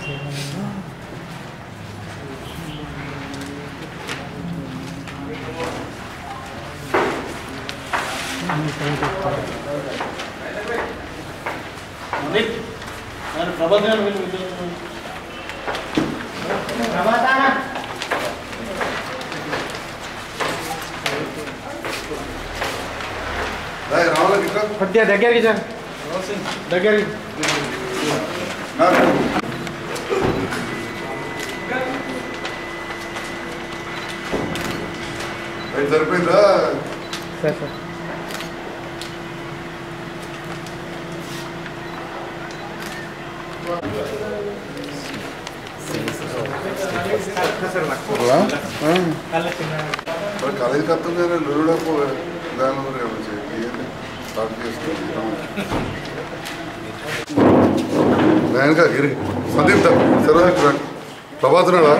రాయ్ రావాలి ఇట్లా కొద్దిగా దగ్గరికి సార్ దగ్గరికి నాకు రైట్ సరిపోయిందా సార్ సార్ మరి కాలేజీ కత్తుంది లూడకు దాని చేయండి స్టార్ట్ చేసుకుంటాం నాయనక గిరి సందీప్ దా సరోజ్ రా ప్రభాత్ ఉన్నాడా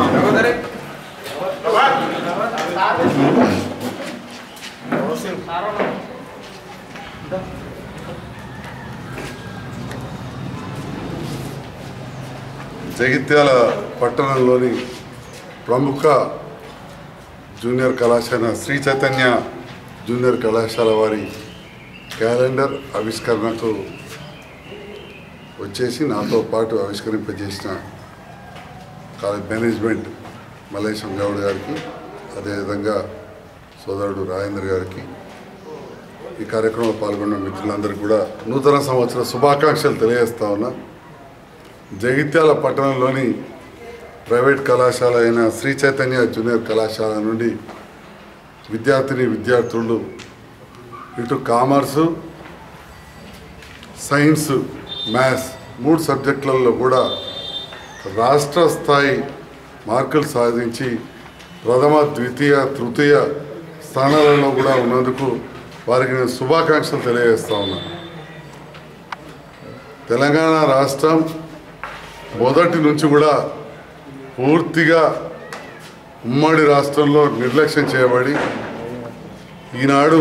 జగిత్యాల పట్టణంలోని ప్రముఖ జూనియర్ కళాశాల శ్రీ చైతన్య జూనియర్ కళాశాల వారి క్యాలెండర్ ఆవిష్కరణకు వచ్చేసి నాతో పాటు ఆవిష్కరింపజేసిన కాలేజ్ మేనేజ్మెంట్ మల్లేశం గౌడ్ గారికి అదేవిధంగా సోదరుడు రాజేంద్ర గారికి ఈ కార్యక్రమంలో పాల్గొన్న మిత్రులందరికీ కూడా నూతన సంవత్సర శుభాకాంక్షలు తెలియజేస్తా ఉన్నా జగిత్యాల పట్టణంలోని ప్రైవేట్ కళాశాల అయిన శ్రీ చైతన్య జూనియర్ కళాశాల నుండి విద్యార్థిని విద్యార్థులు ఇటు కామర్సు సైన్స్ మ్యాథ్స్ మూడు సబ్జెక్టులలో కూడా రాష్ట్ర స్థాయి మార్కులు సాధించి ప్రథమ ద్వితీయ తృతీయ స్థానాలలో కూడా ఉన్నందుకు వారికి నేను శుభాకాంక్షలు తెలియజేస్తా ఉన్నాను తెలంగాణ రాష్ట్రం మొదటి నుంచి కూడా పూర్తిగా ఉమ్మడి రాష్ట్రంలో నిర్లక్ష్యం చేయబడి ఈనాడు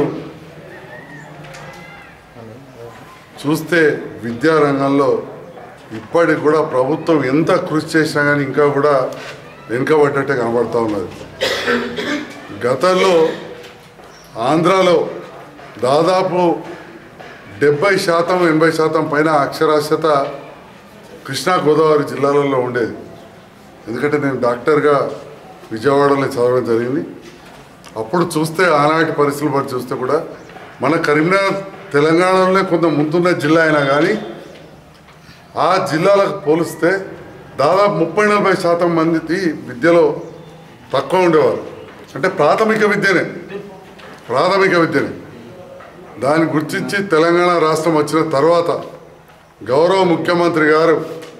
చూస్తే విద్యారంగంలో ఇప్పటికి కూడా ప్రభుత్వం ఎంత కృషి చేసినా కానీ ఇంకా కూడా వెనుకబడ్డట్టే కనబడతా ఉన్నది గతంలో ఆంధ్రాలో దాదాపు డెబ్బై శాతం ఎనభై శాతం పైన అక్షరాస్యత కృష్ణా గోదావరి జిల్లాలలో ఉండేది ఎందుకంటే నేను డాక్టర్గా విజయవాడలో చదవడం జరిగింది అప్పుడు చూస్తే ఆనాటి పరిస్థితులు బట్టి చూస్తే కూడా మన కరీంనగర్ తెలంగాణలోనే కొంత ముందున్న జిల్లా అయినా కానీ ఆ జిల్లాలకు పోలిస్తే దాదాపు ముప్పై నలభై శాతం మంది విద్యలో తక్కువ ఉండేవారు అంటే ప్రాథమిక విద్యనే ప్రాథమిక విద్యనే దాన్ని గుర్తించి తెలంగాణ రాష్ట్రం వచ్చిన తర్వాత గౌరవ ముఖ్యమంత్రి గారు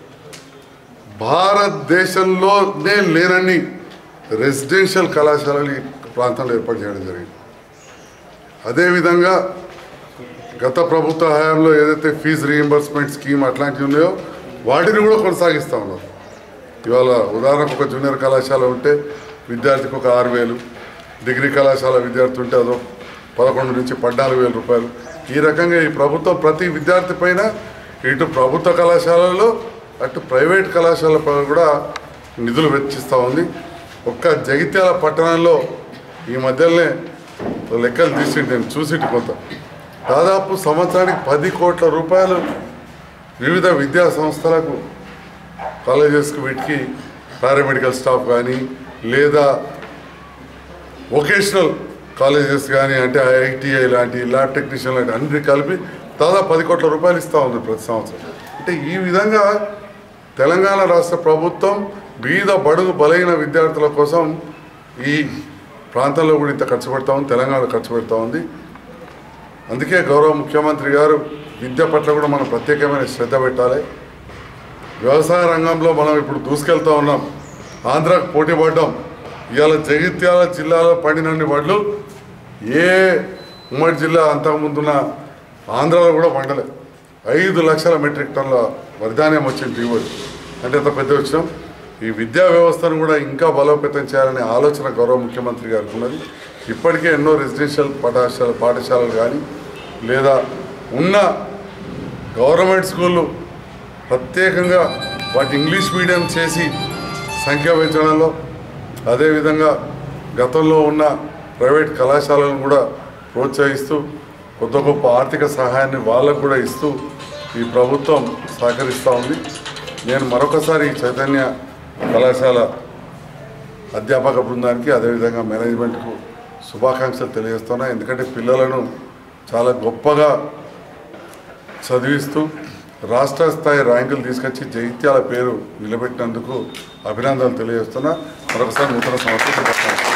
భారతదేశంలోనే లేనన్ని రెసిడెన్షియల్ కళాశాలలు ఈ ప్రాంతంలో ఏర్పాటు చేయడం జరిగింది అదేవిధంగా గత ప్రభుత్వ హయాంలో ఏదైతే ఫీజు రీఎంబర్స్మెంట్ స్కీమ్ అట్లాంటివి ఉన్నాయో వాటిని కూడా కొనసాగిస్తూ ఉన్నారు ఇవాళ ఉదాహరణకు ఒక జూనియర్ కళాశాల ఉంటే విద్యార్థికి ఒక ఆరు వేలు డిగ్రీ కళాశాల విద్యార్థి ఉంటే అదో పదకొండు నుంచి పద్నాలుగు వేల రూపాయలు ఈ రకంగా ఈ ప్రభుత్వం ప్రతి విద్యార్థి పైన ఇటు ప్రభుత్వ కళాశాలలో అటు ప్రైవేట్ కళాశాల పైన కూడా నిధులు వెచ్చిస్తూ ఉంది ఒక్క జగిత్యాల పట్టణంలో ఈ మధ్యలోనే లెక్కలు తీసి నేను చూసిట్టు కొంత దాదాపు సంవత్సరానికి పది కోట్ల రూపాయలు వివిధ విద్యా సంస్థలకు కాలేజెస్కి వీటికి పారామెడికల్ స్టాఫ్ కానీ లేదా వొకేషనల్ కాలేజెస్ కానీ అంటే ఐటీఐ లాంటి ల్యాబ్ టెక్నీషియన్ లాంటి అన్ని కలిపి దాదాపు పది కోట్ల రూపాయలు ఇస్తూ ఉంది ప్రతి సంవత్సరం అంటే ఈ విధంగా తెలంగాణ రాష్ట్ర ప్రభుత్వం బీద బడుగు బలైన విద్యార్థుల కోసం ఈ ప్రాంతంలో కూడా ఇంత ఖర్చు పెడతా ఉంది తెలంగాణ ఖర్చు పెడతా ఉంది అందుకే గౌరవ ముఖ్యమంత్రి గారు విద్య పట్ల కూడా మనం ప్రత్యేకమైన శ్రద్ధ పెట్టాలి వ్యవసాయ రంగంలో మనం ఇప్పుడు దూసుకెళ్తా ఉన్నాం ఆంధ్రాకు పోటీ పడ్డాం ఇవాళ జగిత్యాల జిల్లాలో పండినన్ని వడ్లు ఏ ఉమ్మడి జిల్లా అంతకుముందున్న ఆంధ్రాలో కూడా పండలే ఐదు లక్షల మెట్రిక్ టన్నుల వరిధాన్యం వచ్చింది దిగుబడి అంటే ఎంత పెద్ద వచ్చినాం ఈ విద్యా వ్యవస్థను కూడా ఇంకా బలోపేతం చేయాలనే ఆలోచన గౌరవ ముఖ్యమంత్రి గారికి ఉన్నది ఇప్పటికే ఎన్నో రెసిడెన్షియల్ పాఠశాల పాఠశాలలు కానీ లేదా ఉన్న గవర్నమెంట్ స్కూళ్ళు ప్రత్యేకంగా వాటి ఇంగ్లీష్ మీడియం చేసి సంఖ్య పెంచడంలో అదేవిధంగా గతంలో ఉన్న ప్రైవేట్ కళాశాలను కూడా ప్రోత్సహిస్తూ కొత్త గొప్ప ఆర్థిక సహాయాన్ని వాళ్ళకు కూడా ఇస్తూ ఈ ప్రభుత్వం సహకరిస్తూ ఉంది నేను మరొకసారి ఈ చైతన్య కళాశాల అధ్యాపక బృందానికి అదేవిధంగా మేనేజ్మెంట్కు శుభాకాంక్షలు తెలియజేస్తున్నా ఎందుకంటే పిల్లలను చాలా గొప్పగా చదివిస్తూ రాష్ట్ర స్థాయి ర్యాంకులు తీసుకొచ్చి జైత్యాల పేరు నిలబెట్టినందుకు అభినందనలు తెలియజేస్తున్నా మరొకసారి నూతన సంవత్సరం శుభాకాంక్షలు